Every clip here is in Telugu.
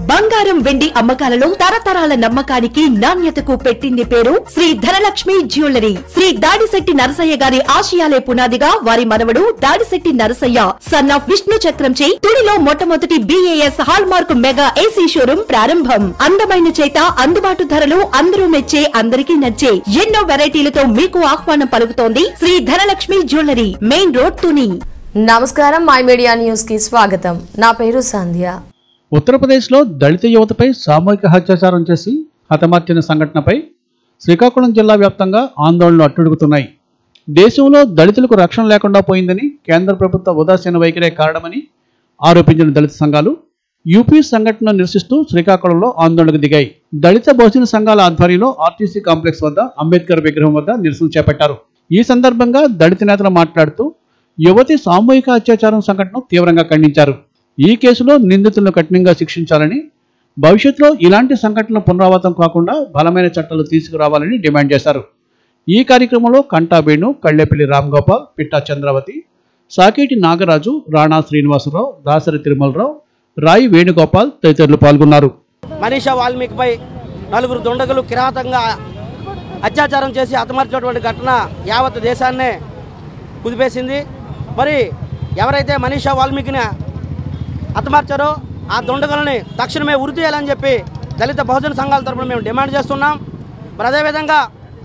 బంగారం వెండి అమ్మకాలలో తరతరాల నమ్మకానికి నాణ్యతకు పెట్టింది పేరు శ్రీ ధనలక్ష్మి జ్యువెలరీ శ్రీ దాడిశెట్టి నరసయ్య గారి ఆశయాలే పునాదిగా వారి మనవడు దాడిశెట్టి నరసయ్య సన్ ఆఫ్ విష్ణు చక్రంచే తుడిలో మొట్టమొదటి BIS hallmark mega AC showroom ప్రారంభం అందమైన చేత అందుబాటు ధరలు అందరూ మెచ్చే అందరికీ నచ్చే ఎన్నో వెరైటీలతో మీకు ఆహ్వానం పలుకుతోంది Shri Dhanalakshmi jewellery main road Tuni నమస్కారం మై మీడియా న్యూస్ కి స్వాగతం నా పేరు సంధ్య ఉత్తరప్రదేశ్లో దళిత యువతపై సామూహిక హత్యాచారం చేసి హతమార్చిన సంఘటనపై శ్రీకాకుళం జిల్లా వ్యాప్తంగా ఆందోళనలు అట్టుడుగుతున్నాయి దేశంలో దళితులకు రక్షణ లేకుండా పోయిందని కేంద్ర ప్రభుత్వ ఉదాసీన వైఖరే కారణమని ఆరోపించిన దళిత సంఘాలు యూపీ సంఘటనను నిరసిస్తూ శ్రీకాకుళంలో ఆందోళనకు దిగాయి దళిత బహుజన సంఘాల ఆధ్వర్యంలో ఆర్టీసీ కాంప్లెక్స్ వద్ద అంబేద్కర్ విగ్రహం వద్ద నిరసన చేపట్టారు ఈ సందర్భంగా దళిత నేతలు మాట్లాడుతూ యువతి సామూహిక అత్యాచారం సంఘటనను తీవ్రంగా ఖండించారు ఈ కేసులో నిందితులను కఠినంగా శిక్షించాలని భవిష్యత్తులో ఇలాంటి సంఘటనలు పునరావృతం కాకుండా బలమైన చట్టాలు తీసుకురావాలని డిమాండ్ చేశారు ఈ కార్యక్రమంలో కంటా వేణు కళ్ళేపల్లి రామ్ గోపాల్ పిట్టా చంద్రావతి సాకేటి నాగరాజు రాణా శ్రీనివాసరావు దాసరి తిరుమలరావు రాయి వేణుగోపాల్ తదితరులు పాల్గొన్నారు మనీషా వాల్మీకిపై నలుగురు దుండగులు కిరాతంగా అత్యాచారం చేసి హతమార్చినటువంటి ఘటన యావత్ దేశాన్నే కుదిపేసింది మరి ఎవరైతే మనీషా వాల్మీకిని హతమార్చారో ఆ దుండగులని తక్షణమే ఉరి తీయాలని చెప్పి దళిత బహుజన సంఘాల తరపున మేము డిమాండ్ చేస్తున్నాం మరి అదేవిధంగా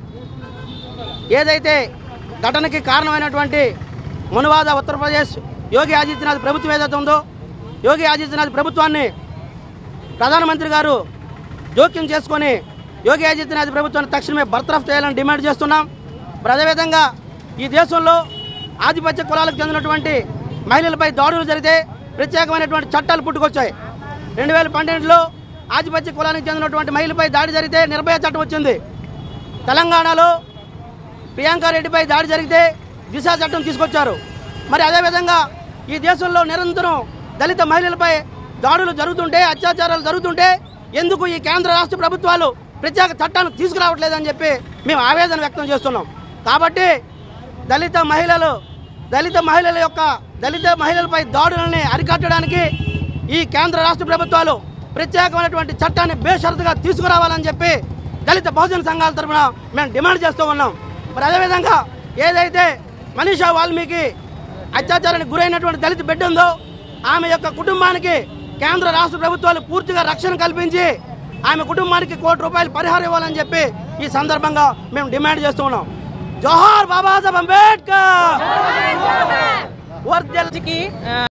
ఏదైతే ఘటనకి కారణమైనటువంటి మనువాద ఉత్తరప్రదేశ్ యోగి ఆదిత్యనాథ్ ప్రభుత్వం ఏదైతే ఉందో యోగి ఆదిత్యనాథ్ ప్రభుత్వాన్ని ప్రధానమంత్రి గారు జోక్యం చేసుకొని యోగి ఆదిత్యనాథ్ ప్రభుత్వాన్ని తక్షణమే బర్తరఫ్ చేయాలని డిమాండ్ చేస్తున్నాం మరి అదేవిధంగా ఈ దేశంలో ఆధిపత్య కులాలకు చెందినటువంటి మహిళలపై దాడులు జరిగితే ప్రత్యేకమైనటువంటి చట్టాలు పుట్టుకొచ్చాయి రెండు వేల పన్నెండులో ఆధిపత్య కులానికి చెందినటువంటి మహిళపై దాడి జరిగితే నిర్భయ చట్టం వచ్చింది తెలంగాణలో ప్రియాంక రెడ్డిపై దాడి జరిగితే దిశ చట్టం తీసుకొచ్చారు మరి అదేవిధంగా ఈ దేశంలో నిరంతరం దళిత మహిళలపై దాడులు జరుగుతుంటే అత్యాచారాలు జరుగుతుంటే ఎందుకు ఈ కేంద్ర రాష్ట్ర ప్రభుత్వాలు ప్రత్యేక చట్టాన్ని తీసుకురావట్లేదని చెప్పి మేము ఆవేదన వ్యక్తం చేస్తున్నాం కాబట్టి దళిత మహిళలు దళిత మహిళల యొక్క దళిత మహిళలపై దాడులని అరికట్టడానికి ఈ కేంద్ర రాష్ట్ర ప్రభుత్వాలు ప్రత్యేకమైనటువంటి చట్టాన్ని బేషరతుగా తీసుకురావాలని చెప్పి దళిత బహుజన సంఘాల తరఫున మేము డిమాండ్ చేస్తూ ఉన్నాం మరి అదేవిధంగా ఏదైతే మనీషా వాల్మీకి అత్యాచారానికి గురైనటువంటి దళిత బిడ్డ ఉందో ఆమె యొక్క కుటుంబానికి కేంద్ర రాష్ట్ర ప్రభుత్వాలు పూర్తిగా రక్షణ కల్పించి ఆమె కుటుంబానికి కోటి రూపాయలు పరిహారం ఇవ్వాలని చెప్పి ఈ సందర్భంగా మేము డిమాండ్ చేస్తూ ఉన్నాం జోహార్ బాబాసాహెబ్ అంబేద్కర్ వర్దెల్ రోజుకి ఆ,